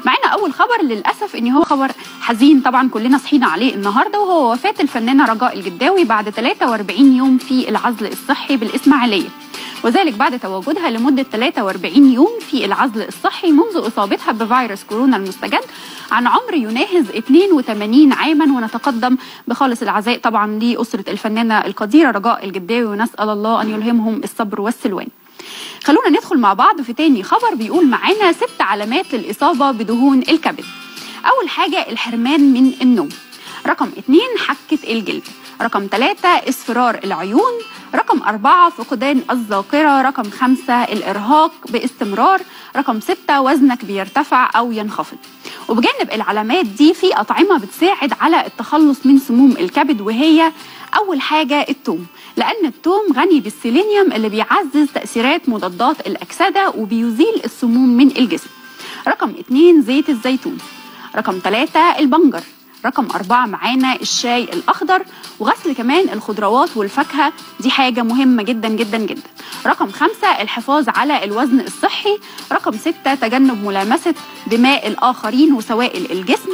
معانا اول خبر للاسف ان هو خبر حزين طبعا كلنا صحينا عليه النهارده وهو وفاه الفنانه رجاء الجداوي بعد 43 يوم في العزل الصحي بالاسماعيليه وذلك بعد تواجدها لمدة 43 يوم في العزل الصحي منذ إصابتها بفيروس كورونا المستجد عن عمر يناهز 82 عاما ونتقدم بخالص العزاء طبعا لأسرة الفنانة القديرة رجاء الجداوي ونسأل الله أن يلهمهم الصبر والسلوان خلونا ندخل مع بعض في تاني خبر بيقول معانا ست علامات للإصابة بدهون الكبد أول حاجة الحرمان من النوم رقم اتنين حكة الجلد رقم ثلاثة اصفرار العيون رقم أربعة فقدان الذاكرة رقم خمسة الإرهاق باستمرار رقم ستة وزنك بيرتفع أو ينخفض وبجانب العلامات دي في أطعمة بتساعد على التخلص من سموم الكبد وهي أول حاجة التوم لأن التوم غني بالسيلينيوم اللي بيعزز تأثيرات مضادات الأكسدة وبيزيل السموم من الجسم رقم اتنين زيت الزيتون رقم ثلاثة البنجر رقم أربعة معانا الشاي الأخضر وغسل كمان الخضروات والفاكهة دي حاجة مهمة جدا جدا جدا رقم خمسة الحفاظ على الوزن الصحي رقم ستة تجنب ملامسة دماء الآخرين وسوائل الجسم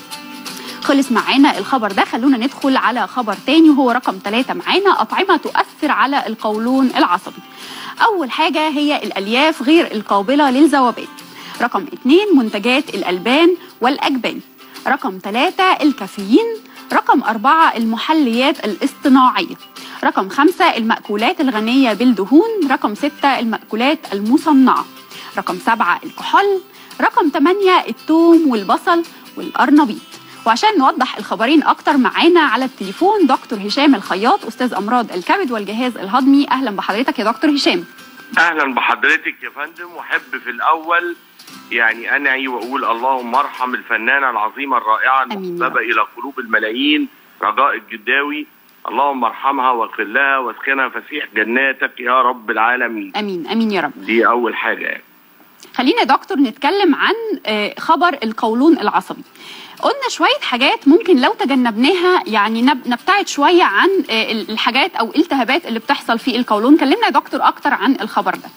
خلص معانا الخبر ده خلونا ندخل على خبر تاني وهو رقم ثلاثة معانا أطعمة تؤثر على القولون العصبي أول حاجة هي الألياف غير القابلة للذوبان رقم اتنين منتجات الألبان والأجبان رقم ثلاثة الكافيين رقم أربعة المحليات الاصطناعية رقم خمسة المأكولات الغنية بالدهون رقم ستة المأكولات المصنعة رقم سبعة الكحول رقم ثمانية الثوم والبصل والقرنبيط وعشان نوضح الخبرين اكتر معانا على التليفون دكتور هشام الخياط استاذ امراض الكبد والجهاز الهضمي اهلا بحضرتك يا دكتور هشام اهلا بحضرتك يا فندم واحب في الاول يعني انعي واقول اللهم ارحم الفنانه العظيمه الرائعه آمين يا المحببه رب. الى قلوب الملايين رجاء الجداوي اللهم ارحمها واغفر لها واسكنها فسيح جناتك يا رب العالمين امين امين يا رب دي اول حاجه يعني. خلينا يا دكتور نتكلم عن آه، خبر القولون العصبي قلنا شوية حاجات ممكن لو تجنبناها يعني نب- نبتعد شوية عن آه، الحاجات أو الالتهابات اللي بتحصل في القولون كلمنا يا دكتور أكتر عن الخبر ده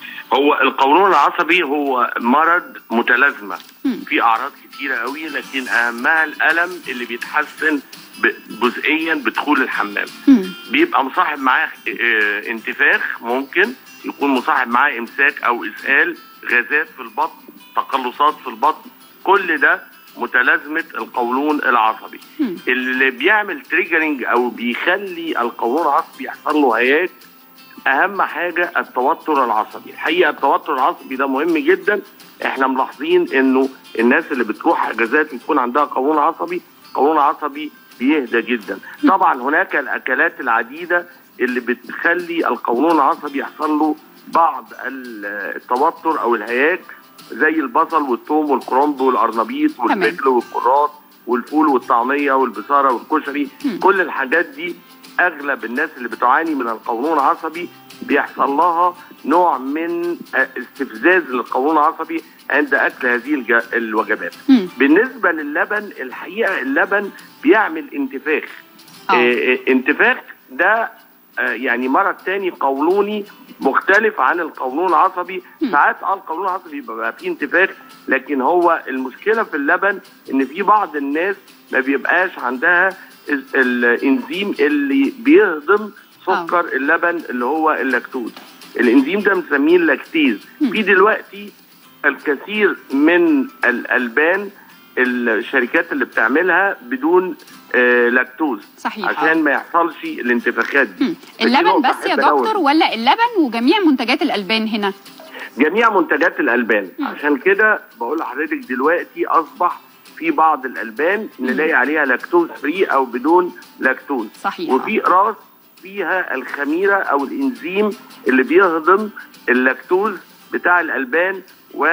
هو القولون العصبي هو مرض متلازمه مم. في اعراض كتيره قوي لكن اهمها الالم اللي بيتحسن ب- جزئيا بدخول الحمام مم. بيبقى مصاحب معاه آه، انتفاخ ممكن يكون مصاحب معاه امساك او اسهال غازات في البطن تقلصات في البطن كل ده متلازمه القولون العصبي مم. اللي بيعمل تريجرنج او بيخلي القولون العصبي يحصل له هياج اهم حاجه التوتر العصبي الحقيقه التوتر العصبي ده مهم جدا احنا ملاحظين انه الناس اللي بتروح اجازات يكون عندها قولون عصبي قولون عصبي بيهدى جدا طبعا هناك الاكلات العديده اللي بتخلي القولون العصبي يحصل له بعض ال- التوتر او الهياج زي البصل والثوم والكرنب والقرنبيط والفجل والكرات والفول والطعميه والبصاره والكشري مم. كل الحاجات دي اغلب الناس اللي بتعاني من القولون العصبي بيحصل لها نوع من آه، استفزاز للقولون العصبي عند اكل هذه الج- الوجبات. مم. بالنسبه للبن الحقيقه اللبن بيعمل انتفاخ. آه. آه، آه، انتفاخ ده آه، يعني مرض تاني قولوني مختلف عن القولون العصبي مم. ساعات اه القولون العصبي بيبقى فيه انتفاخ لكن هو المشكله في اللبن ان في بعض الناس ما بيبقاش عندها ال- الانزيم اللي بيهضم سكر اللبن اللي هو اللاكتوز الانزيم ده بنسميه اللاكتيز مم. في دلوقتي الكثير من الالبان الشركات اللي بتعملها بدون آه لاكتوز صحيح عشان ما يحصلش الانتفاخات دي مم. فدي اللبن نقطة بس يا أحب أقول. دكتور ولا اللبن وجميع منتجات الألبان هنا جميع منتجات الالبان مم. عشان كده بقول لحضرتك دلوقتي اصبح في بعض الالبان نلاقي عليها لاكتوز فري او بدون لاكتوز صحيح وفي راس فيها الخميره او الانزيم اللي بيهضم اللاكتوز بتاع الالبان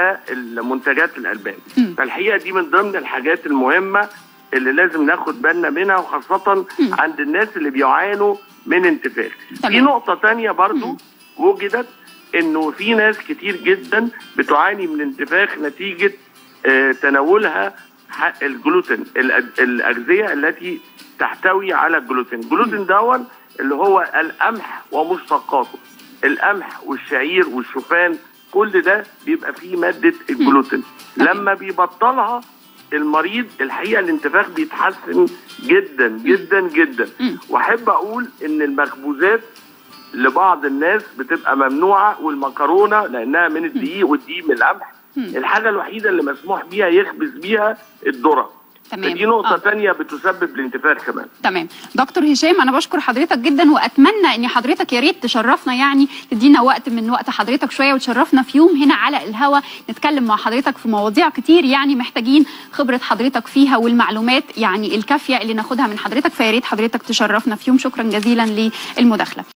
والمنتجات الالبان مم. فالحقيقه دي من ضمن الحاجات المهمه اللي لازم ناخد بالنا منها وخاصه مم. عند الناس اللي بيعانوا من انتفاخ تمام. في نقطه تانية برضو مم. وجدت انه في ناس كتير جدا بتعاني من انتفاخ نتيجه آه، تناولها ح- الجلوتين الأج- الاغذيه التي تحتوي على الجلوتين الجلوتين دون اللي هو القمح ومشتقاته القمح والشعير والشوفان كل ده بيبقى فيه ماده الجلوتين لما بيبطلها المريض الحقيقه الانتفاخ بيتحسن جدا جدا جدا مم. واحب اقول ان المخبوزات لبعض الناس بتبقى ممنوعه والمكرونه لانها من الدقيق والدقيق من القمح الحاجه الوحيده اللي مسموح بيها يخبز بيها الذره تمام. دي نقطه آه. تانية بتسبب الانتفاخ كمان تمام دكتور هشام انا بشكر حضرتك جدا واتمنى ان حضرتك يا ريت تشرفنا يعني تدينا وقت من وقت حضرتك شويه وتشرفنا في يوم هنا على الهوا نتكلم مع حضرتك في مواضيع كتير يعني محتاجين خبره حضرتك فيها والمعلومات يعني الكافيه اللي ناخدها من حضرتك فيا ريت حضرتك تشرفنا في يوم شكرا جزيلا للمداخله